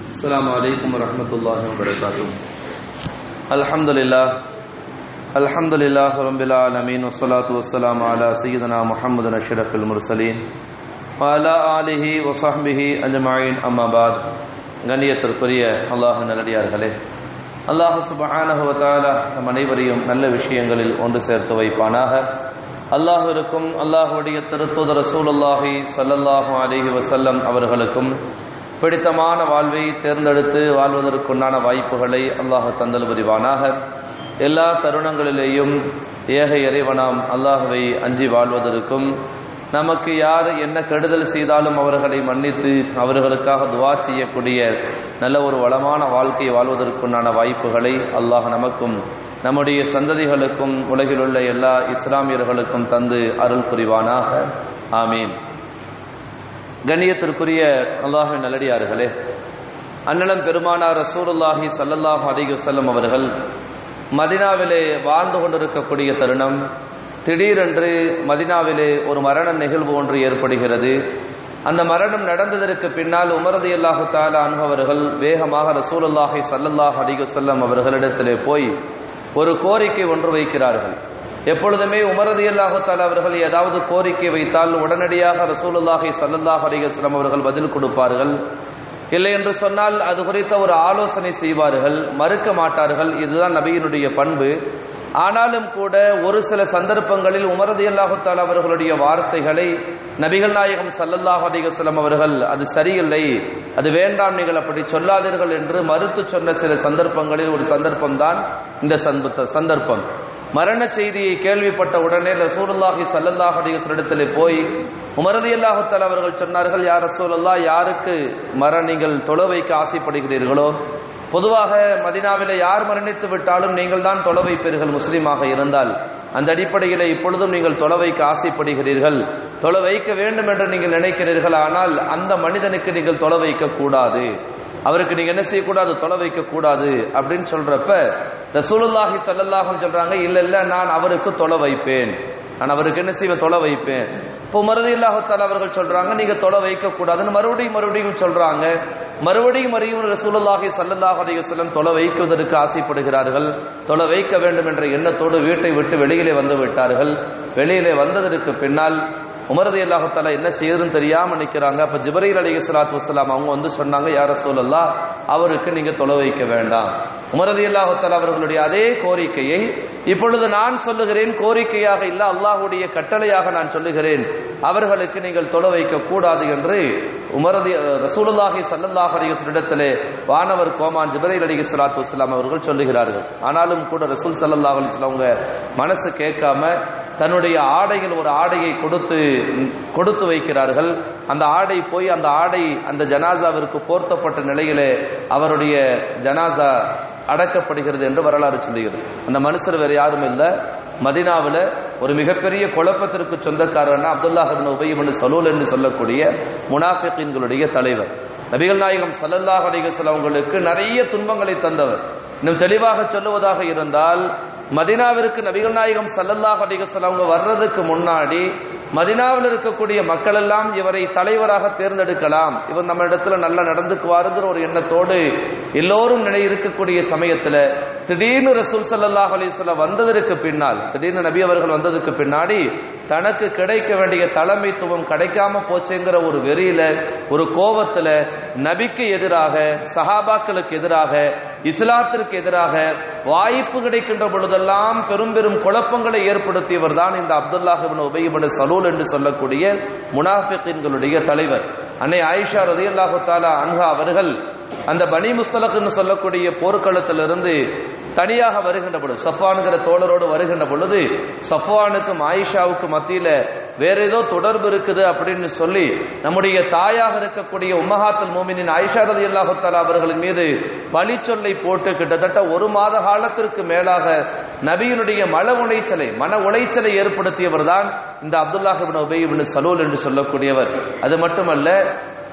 السلام عليكم ورحمة الله وبركاته الحمد لله الحمد لله رب العالمين والصلاة والسلام على سيدنا محمد أشرف المرسلين وعلى آله وصحبه أجمعين أما بعد கண்ணியத்திற்குரிய அல்லாஹ் நல்லடியார்களே அல்லாஹ் சுபஹானஹு வ தஆலா நம் அனைவரையும் நல்ல விஷயங்களில் ஒன்று சேர்த்து வைப்பானாக அல்லாஹ்விற்கும் அல்லாஹ்வுடைய திருத்தூதர் ரசூலுல்லாஹி ஸல்லல்லாஹு அலைஹி வஸல்லம் அவர்களுக்கும் பிடித்தமான வாழ்வை தேர்ந்தெடுத்து வாழ்வதற்குண்டான வாய்ப்புகளை அல்லாஹ் தந்தல் புரிவானாக எல்லா தருணங்களிலேயும் ஏக இறைவனாம் அல்லாஹுவை அஞ்சி வாழ்வதற்கும் நமக்கு யார் என்ன கெடுதல் செய்தாலும் அவர்களை மன்னித்து அவர்களுக்காக துவா செய்யக்கூடிய நல்ல ஒரு வளமான வாழ்க்கை வாழ்வதற்குண்டான வாய்ப்புகளை அல்லாஹ் நமக்கும் நம்முடைய சந்ததிகளுக்கும் உலகில் உள்ள எல்லா இஸ்லாமியர்களுக்கும் தந்து அருள் புரிவானாக ஆமீன் கண்ணியத்திற்குரிய அல்லாஹின் நல்லடியார்களே அன்னலம் பெருமானார் ரசூலுல்லாஹி சல்லல்லாஹு அலைஹி வஸல்லம் அவர்கள் மதினாவிலே வாழ்ந்து கொண்டிருக்கக்கூடிய தருணம் திடீரென்று மதினாவிலே ஒரு மரண நிகழ்வு ஒன்று ஏற்படுகிறது அந்த மரணம் நடந்ததற்கு பின்னால் உமரது அல்லாஹு தாலா அனுபவர்கள் வேகமாக ரசூலுல்லாஹி சல்லல்லாஹு அலைஹி வஸல்லம் அவர்களிடத்திலே போய் ஒரு கோரிக்கை ஒன்று வைக்கிறார்கள் எப்பொழுதுமே உமரது அல்லாஹு தாலா அவர்கள் ஏதாவது கோரிக்கை வைத்தால் உடனடியாக ரசூலுல்லாஹி சல்லல்லாஹு அலைஹி வஸல்லம் அவர்கள் பதில் கொடுப்பார்கள் இல்லை என்று சொன்னால் அது குறித்த ஒரு ஆலோசனை செய்வார்கள் மறுக்க மாட்டார்கள் இதுதான் நபியினுடைய பண்பு ஆனாலும் கூட ஒரு சில சந்தர்ப்பங்களில் உமரது அல்லாஹுத்தால் அவர்களுடைய வார்த்தைகளை நபிகள் நாயகம் சல்லல்லாஹ் அலிகஸ்லம் அவர்கள் அது சரியில்லை அது வேண்டாம் நீங்கள் அப்படி சொல்லாதீர்கள் என்று மறுத்து சொன்ன சில சந்தர்ப்பங்களில் ஒரு சந்தர்ப்பம் தான் இந்த சந்தர்ப்பம் மரண செய்தியை கேள்விப்பட்ட உடனே ரசூலுல்லாஹி சல்லல்லாஹ் அலிகஸ்லிடத்தில் போய் உமரது அல்லாஹுத்தால் அவர்கள் சொன்னார்கள் யார் ரசூலுல்லா யாருக்கு மர நீங்கள் தொழ வைக்க ஆசைப்படுகிறீர்களோ பொதுவாக மதினாவில யார் மரணித்து விட்டாலும் நீங்கள் தான் தொலை வைப்பீர்கள் முஸ்லீமாக இருந்தால் அந்த அடிப்படையில் இப்பொழுதும் நீங்கள் தொலை வைக்க ஆசைப்படுகிறீர்கள் தொலை வைக்க வேண்டும் என்று நீங்கள் நினைக்கிறீர்கள் ஆனால் அந்த மனிதனுக்கு நீங்கள் தொலை வைக்க கூடாது அவருக்கு நீங்க என்ன செய்யக்கூடாது தொலை வைக்க கூடாது அப்படின்னு சொல்றப்ப ரசூலுல்லாஹி சல்லல்லாஹும் சொல்றாங்க இல்ல இல்ல நான் அவருக்கு தொலை வைப்பேன் நான் அவருக்கு என்ன செய்வேன் தொலை வைப்பேன் இப்போ மருதி இல்லாஹத்தால் அவர்கள் சொல்றாங்க நீங்க தொலை வைக்க கூடாதுன்னு மறுபடியும் மறுபடியும் சொல்றாங்க மறுபடியும் மறுபடியும் ரசூலுல்லாஹி சல்லல்லாஹு அலைஹி வஸல்லம் தொலை வைக்குவதற்கு ஆசைப்படுகிறார்கள் தொலை வைக்க வேண்டும் என்ற எண்ணத்தோடு வீட்டை விட்டு வெளியிலே வந்து விட்டார்கள் வெளியிலே வந்ததற்கு பின்னால் உமரது அல்லாஹத்தால என்ன செய்யுதுன்னு தெரியாம நிக்கிறாங்க அப்ப ஜிபரீல் அலி சலாத்து வசலாம் அவங்க வந்து சொன்னாங்க யார சூழல்லா அவருக்கு நீங்க தொலை வைக்க வேண்டாம் உமரது அல்லாஹத்தால அவர்களுடைய அதே கோரிக்கையை இப்பொழுது நான் சொல்லுகிறேன் கோரிக்கையாக இல்ல அல்லாஹுடைய கட்டளையாக நான் சொல்லுகிறேன் அவர்களுக்கு நீங்கள் தொலை வைக்க கூடாது என்று உமரது ரசூலுல்லாஹி சல்லல்லாஹ் அலிகத்திலே வானவர் கோமான் ஜிபரீல் அலி சலாத்து வசலாம் அவர்கள் சொல்லுகிறார்கள் ஆனாலும் கூட ரசூல் சல்லல்லாஹ் அலிஸ்லாம் அவங்க மனசு கேட்காம தன்னுடைய ஆடைகள் ஒரு ஆடையை கொடுத்து கொடுத்து வைக்கிறார்கள் அந்த ஆடை போய் அந்த ஆடை அந்த ஜனாசாவிற்கு போர்த்தப்பட்ட நிலையிலே அவருடைய ஜனாசா அடக்கப்படுகிறது என்று வரலாறு சொல்லுகிறது அந்த மனுஷர் வேறு யாரும் இல்லை மதினாவில் ஒரு மிகப்பெரிய குழப்பத்திற்கு சொந்தக்காரர்னா அப்துல்லாஹ் உபயம் சலூல் என்று சொல்லக்கூடிய முனாஃபிகளினுடைய தலைவர் நபிகள் நாயகம் சல்லல்லாஹ் அலிகசல் அவங்களுக்கு நிறைய துன்பங்களை தந்தவர் இன்னும் தெளிவாக சொல்லுவதாக இருந்தால் மதினாவிற்கு நபிகள் நாயகம் சல்லல்லாஹ் அலிகசல் அவங்க வர்றதுக்கு முன்னாடி மதினாவில் இருக்கக்கூடிய மக்கள் எல்லாம் இவரை தலைவராக தேர்ந்தெடுக்கலாம் இவர் நம்ம இடத்துல நல்லா நடந்துக்குவாருங்கிற ஒரு எண்ணத்தோடு எல்லோரும் நிலை இருக்கக்கூடிய சமயத்துல திடீர்னு ரசூல் சல்லாஹ் அலிஸ்லாம் வந்ததற்கு பின்னால் திடீர்னு நபி அவர்கள் வந்ததுக்கு பின்னாடி தனக்கு கிடைக்க வேண்டிய தலைமைத்துவம் கிடைக்காம போச்சுங்கிற ஒரு வெறியில ஒரு கோபத்துல நபிக்கு எதிராக சஹாபாக்களுக்கு எதிராக இஸ்லாத்திற்கு எதிராக வாய்ப்பு கிடைக்கின்ற பொழுதெல்லாம் பெரும் பெரும் குழப்பங்களை ஏற்படுத்தியவர் தான் இந்த அப்துல்லாஹிபின் உபயபன் சலூல் என்று சொல்லக்கூடிய முனாஃபிகளுடைய தலைவர் அன்னை ஆயிஷா ரதி அல்லாஹு தாலா அன்ஹா அவர்கள் அந்த பனி முஸ்தலக்னு சொல்லக்கூடிய போர்க்களத்திலிருந்து தனியாக வருகின்ற பொழுது சஃப்வானுங்கிற தோழரோடு வருகின்ற பொழுது சஃப்வானுக்கும் ஆயிஷாவுக்கும் மத்தியில வேற ஏதோ தொடர்பு இருக்குது அப்படின்னு சொல்லி நம்முடைய தாயாக இருக்கக்கூடிய உம்மஹாத்துல் மோமினின் ஆயிஷா ரதி அல்லாஹுத்தாலா அவர்களின் மீது பழிச்சொல்லை போட்டு கிட்டத்தட்ட ஒரு மாத காலத்திற்கு மேலாக நபியினுடைய மன உளைச்சலை மன உளைச்சலை ஏற்படுத்தியவர் தான் இந்த அப்துல்லாஹிபின் உபயிபின் சலூல் என்று சொல்லக்கூடியவர் அது மட்டுமல்ல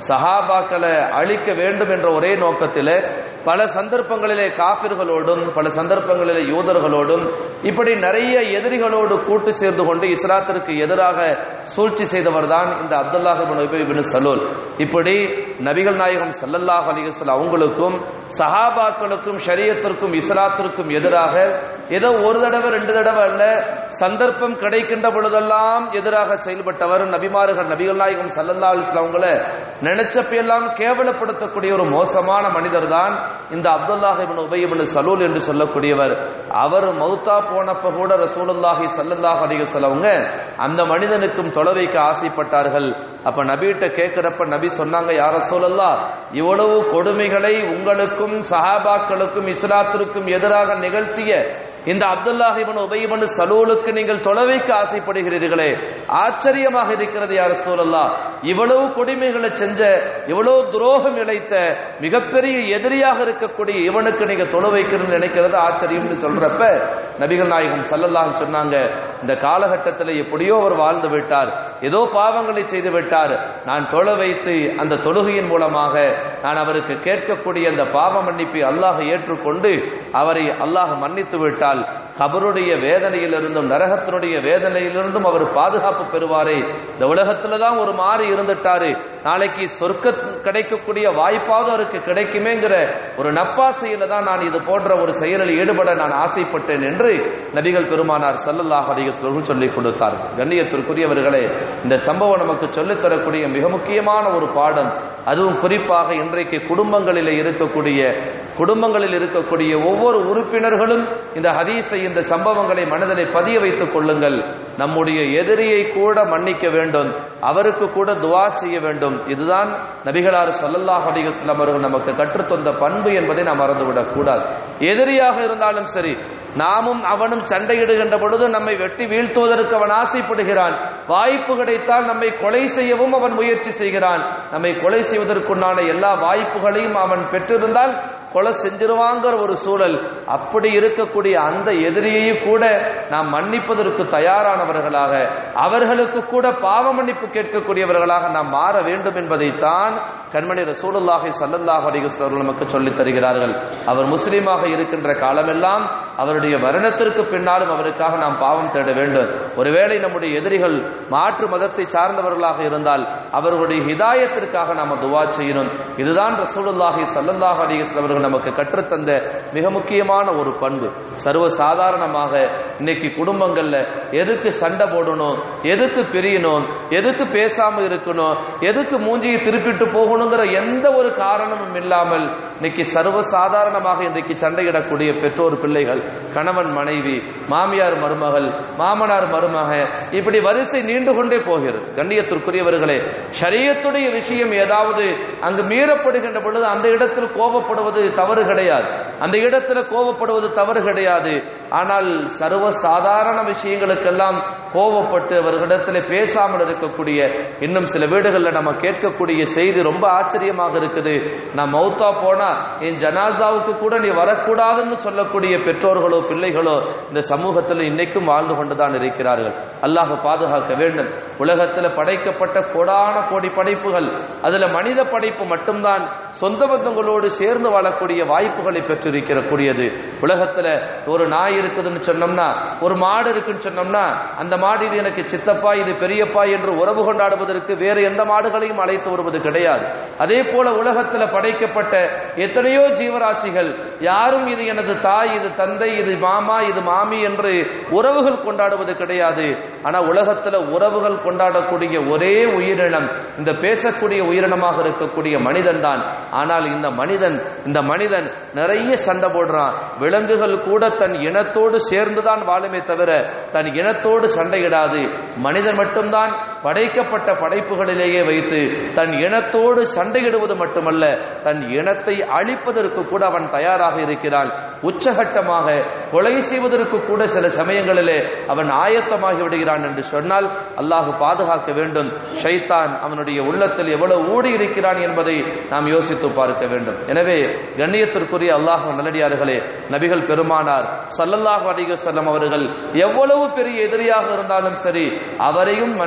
சஹாபாக்களை அழிக்க வேண்டும் என்ற ஒரே நோக்கத்திலே பல சந்தர்ப்பங்களிலே காபிர்களோடும் பல சந்தர்ப்பங்களிலே யூதர்களோடும் இப்படி நிறைய எதிரிகளோடு கூட்டு சேர்ந்து கொண்டு இஸ்லாத்திற்கு எதிராக சூழ்ச்சி செய்தவர் தான் இந்த அப்துல்லாஹிபின் சலூல் இப்படி நபிகள் நாயகம் சல்லல்லாஹ் அலிகஸ்ல அவங்களுக்கும் சஹாபாக்களுக்கும் ஷரியத்திற்கும் இஸ்லாத்திற்கும் எதிராக ஏதோ ஒரு தடவை ரெண்டு தடவை அல்ல சந்தர்ப்பம் கிடைக்கின்ற பொழுதெல்லாம் எதிராக செயல்பட்டவர் நபிமார்கள் நபிகள் நாயகம் சல்லல்லா அலிஸ்லாம் அவங்களை நினைச்சப்பெல்லாம் கேவலப்படுத்தக்கூடிய ஒரு மோசமான மனிதர் தான் இந்த அப்துல்லாஹிபின் உபயபின் சலூல் என்று சொல்லக்கூடியவர் அவர் மௌத்தா போனப்ப கூட ரசூலுல்லாஹி சல்லல்லாஹ் அலிகஸ்லவங்க அந்த மனிதனுக்கும் தொலை வைக்க ஆசைப்பட்டார்கள் அப்ப நபிகிட்ட கேட்கிறப்ப நபி சொன்னாங்க யார சொல்லல்லா இவ்வளவு கொடுமைகளை உங்களுக்கும் சஹாபாக்களுக்கும் இஸ்லாத்திற்கும் எதிராக நிகழ்த்திய இந்த அப்துல்லாஹிபன் உபயபன் சலூலுக்கு நீங்கள் தொலை வைக்க ஆசைப்படுகிறீர்களே ஆச்சரியமாக இருக்கிறது யார் சூழல்லா இவ்வளவு கொடுமைகளை செஞ்ச இவ்வளவு துரோகம் இழைத்த மிகப்பெரிய எதிரியாக இருக்கக்கூடிய இவனுக்கு நீங்க தொலை வைக்கணும்னு நினைக்கிறது ஆச்சரியம்னு சொல்றப்ப நபிகள் நாயகம் சல்லல்லாஹ் சொன்னாங்க இந்த காலகட்டத்தில் எப்படியோ அவர் வாழ்ந்து விட்டார் ஏதோ பாவங்களை செய்து விட்டார் நான் தொலை வைத்து அந்த தொழுகையின் மூலமாக நான் அவருக்கு கேட்கக்கூடிய அந்த பாவ மன்னிப்பை அல்லாஹ் ஏற்றுக்கொண்டு அவரை அல்லாஹ் மன்னித்து விட்டால் கபருடைய வேதனையிலிருந்தும் நரகத்தினுடைய வேதனையிலிருந்தும் அவர் பாதுகாப்பு பெறுவாரே இந்த உலகத்துல தான் ஒரு மாறி இருந்துட்டாரு நாளைக்கு சொர்க்க கிடைக்கக்கூடிய வாய்ப்பாவது அவருக்கு கிடைக்குமேங்கிற ஒரு நப்பாசையில தான் நான் இது போன்ற ஒரு செயலில் ஈடுபட நான் ஆசைப்பட்டேன் என்று நபிகள் பெருமானார் சல்லல்லாஹ் அலிகஸ்வர்கள் சொல்லிக் கொடுத்தார்கள் கண்ணியத்திற்குரியவர்களே இந்த சம்பவம் நமக்கு சொல்லித் தரக்கூடிய மிக முக்கியமான ஒரு பாடம் அதுவும் குறிப்பாக இன்றைக்கு குடும்பங்களில் இருக்கக்கூடிய குடும்பங்களில் இருக்கக்கூடிய ஒவ்வொரு உறுப்பினர்களும் இந்த ஹதீஸை இந்த சம்பவங்களை மனதிலே பதிய வைத்துக் கொள்ளுங்கள் நம்முடைய எதிரியை கூட மன்னிக்க வேண்டும் அவருக்கு கூட துவா செய்ய வேண்டும் இதுதான் நபிகளார் சொல்லல்லாஹ் அலிகஸ்லாம் அவர்கள் நமக்கு கற்றுத்தந்த பண்பு என்பதை நாம் மறந்துவிடக் கூடாது எதிரியாக இருந்தாலும் சரி நாமும் அவனும் சண்டையிடுகின்ற பொழுது நம்மை வெட்டி வீழ்த்துவதற்கு அவன் ஆசைப்படுகிறான் வாய்ப்பு கிடைத்தால் நம்மை கொலை செய்யவும் அவன் முயற்சி செய்கிறான் நம்மை கொலை செய்வதற்குண்டான எல்லா வாய்ப்புகளையும் அவன் பெற்றிருந்தால் கொலை செஞ்சிருவாங்கிற ஒரு சூழல் அப்படி இருக்கக்கூடிய அந்த எதிரியையும் கூட நாம் மன்னிப்பதற்கு தயாரானவர்களாக அவர்களுக்கு கூட பாவ மன்னிப்பு கேட்கக்கூடியவர்களாக நாம் மாற வேண்டும் என்பதைத்தான் கண்மணி ரசூலுல்லாஹி சல்லல்லாஹு அலைஹி வஸல்லம் நமக்கு சொல்லித் தருகிறார்கள் அவர் முஸ்லீமாக இருக்கின்ற காலமெல்லாம் அவருடைய மரணத்திற்கு பின்னாலும் அவருக்காக நாம் பாவம் தேட வேண்டும் ஒருவேளை நம்முடைய எதிரிகள் மாற்று மதத்தை சார்ந்தவர்களாக இருந்தால் அவர்களுடைய ஹிதாயத்திற்காக நாம் துவா செய்யணும் இதுதான் ரசூலுல்லாஹி சல்லல்லாஹு அலைஹி வஸல்லம் அவர்கள் நமக்கு கற்றுத்தந்த மிக முக்கியமான ஒரு பண்பு சர்வ சாதாரணமாக இன்னைக்கு குடும்பங்கள்ல எதுக்கு சண்டை போடணும் எதுக்கு பிரியணும் எதுக்கு பேசாம இருக்கணும் எதுக்கு மூஞ்சியை திருப்பிட்டு போகணுங்கிற எந்த ஒரு காரணமும் இல்லாமல் இன்னைக்கு சர்வ சாதாரணமாக இன்றைக்கு சண்டையிடக்கூடிய பெற்றோர் பிள்ளைகள் கணவன் மனைவி மாமியார் மருமகள் மாமனார் மருமக இப்படி வரிசை நீண்டு கொண்டே போகிறது கண்ணியத்திற்குரியவர்களே ஷரியத்துடைய விஷயம் ஏதாவது அங்கு மீறப்படுகின்ற பொழுது அந்த இடத்தில் கோபப்படுவது தவறு கிடையாது அந்த இடத்துல கோபப்படுவது தவறு கிடையாது ஆனால் சர்வ சாதாரண விஷயங்களுக்கெல்லாம் கோபப்பட்டு அவர்களிடத்தில் பேசாமல் இருக்கக்கூடிய இன்னும் சில வீடுகளில் நம்ம கேட்கக்கூடிய செய்தி ரொம்ப ஆச்சரியமாக இருக்குது நான் மௌத்தா போனா என் ஜனாசாவுக்கு கூட நீ வரக்கூடாதுன்னு சொல்லக்கூடிய பெற்றோர்களோ பிள்ளைகளோ இந்த சமூகத்தில் இன்னைக்கும் வாழ்ந்து கொண்டுதான் இருக்கிறார்கள் அல்லாஹ் பாதுகாக்க வேண்டும் உலகத்தில் படைக்கப்பட்ட கோடான கோடி படைப்புகள் அதுல மனித படைப்பு மட்டும்தான் சொந்த பந்தங்களோடு சேர்ந்து வாழக்கூடிய வாய்ப்புகளை பெற்றிருக்கிற கூடியது உலகத்துல ஒரு நாய் இருக்குதுன்னு சொன்னோம்னா ஒரு மாடு இருக்குன்னு சொன்னோம்னா அந்த மாடு இது எனக்கு சித்தப்பா இது பெரியப்பா என்று உறவு கொண்டாடுவதற்கு வேறு எந்த மாடுகளையும் அழைத்து வருவது கிடையாது அதே போல உலகத்துல படைக்கப்பட்ட எத்தனையோ ஜீவராசிகள் யாரும் இது எனது தாய் இது தந்தை இது மாமா இது மாமி என்று உறவுகள் கொண்டாடுவது கிடையாது ஆனா உலகத்துல உறவுகள் கொண்டாடக்கூடிய ஒரே உயிரினம் இந்த பேசக்கூடிய உயிரினமாக இருக்கக்கூடிய மனிதன் தான் ஆனால் இந்த மனிதன் இந்த மனிதன் நிறைய சண்டை போடுறான் விலங்குகள் கூட தன் இனத்தோடு சேர்ந்துதான் வாழுமே தவிர தன் இனத்தோடு சண்டையிடாது மனிதன் மட்டும்தான் படைக்கப்பட்ட படைப்புகளிலேயே வைத்து தன் இனத்தோடு சண்டையிடுவது மட்டுமல்ல தன் இனத்தை அழிப்பதற்கு கூட அவன் தயாராக இருக்கிறான் உச்சகட்டமாக கொலை செய்வதற்கு கூட சில சமயங்களிலே அவன் ஆயத்தமாகி விடுகிறான் என்று சொன்னால் அல்லாஹ் பாதுகாக்க வேண்டும் ஷைத்தான் அவனுடைய உள்ளத்தில் எவ்வளவு ஊடி இருக்கிறான் என்பதை நாம் யோசித்து பார்க்க வேண்டும் எனவே கண்ணியத்திற்குரிய அல்லாஹ் நல்லடியார்களே நபிகள் பெருமானார் சல்லல்லாஹு அலைஹி வஸல்லம் அவர்கள் எவ்வளவு பெரிய எதிரியாக இருந்தாலும் சரி அவரையும் மன்னித்து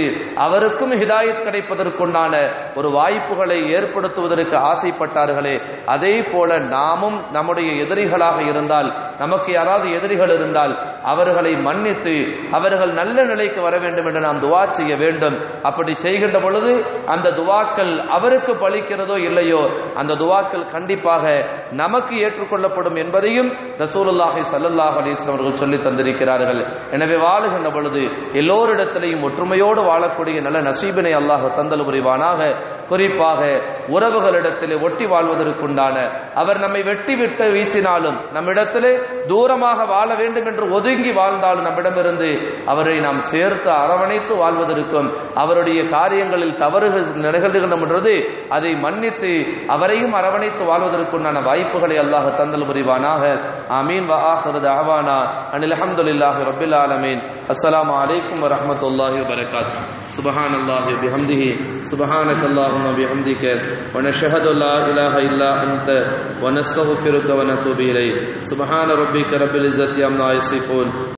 அவருக்கும் ஹிதாயத் கிடைப்பதற்குண்டான ஒரு வாய்ப்புகளை ஏற்படுத்துவதற்கு ஆசைப்பட்டார்களே அதே போல நாமும் நம்முடைய எதிரிகளாக இருந்தால் நமக்கு யாராவது எதிரிகள் இருந்தால் அவர்களை மன்னித்து அவர்கள் நல்ல நிலைக்கு வர வேண்டும் என்று நாம் துவா செய்ய வேண்டும் அப்படி செய்கின்ற பொழுது அந்த துவாக்கள் அவருக்கு பலிக்கிறதோ இல்லையோ அந்த துவாக்கள் கண்டிப்பாக நமக்கு ஏற்றுக்கொள்ளப்படும் என்பதையும் ரசூலுல்லாஹி ஸல்லல்லாஹு அலைஹி வஸல்லம் அவர்கள் சொல்லி தந்திருக்கிறார்கள் எனவே வாழுகின்ற பொழுது எல்லோரிடத்திலையும் ஒற்றுமையோடு வாழக்கூடிய நல்ல நசீபினை அல்லாஹ் தந்தல் புரிவானாக குறிப்பாக உறவுகளிடத்திலே ஒட்டி வாழ்வதற்குண்டான அவர் நம்மை வெட்டி விட்டு வீசினாலும் நம்மிடத்திலே தூரமாக வாழ வேண்டும் என்று ஒதுங்கி வாழ்ந்தாலும் நம்மிடமிருந்து அவரை நாம் சேர்த்து அரவணைத்து வாழ்வதற்கும் அவருடைய காரியங்களில் தவறுகள் நிகழ்கின்றது அதை மன்னித்து அவரையும் அரவணைத்து வாழ்வதற்குண்டான வாய்ப்புகளை அல்லாஹ் தந்தல் புரிவானாக ஆமீன் வஆஹிரு தஅவானா அனில் அல்ஹம்துலில்லாஹி ரப்பில் ஆலமீன் அஸ்ஸலாமு அலைக்கும் வரஹ்மத்துல்லாஹி வபரகாத்துஹு சுப்ஹானல்லாஹி பிஹம்திஹி சுப்ஹானக்கல்லாஹும்ம பிஹம்திக ونشهد لا إله إلا أنت ونستغفرك ونتوب إليك سبحان ربك رب العزة عما يصفون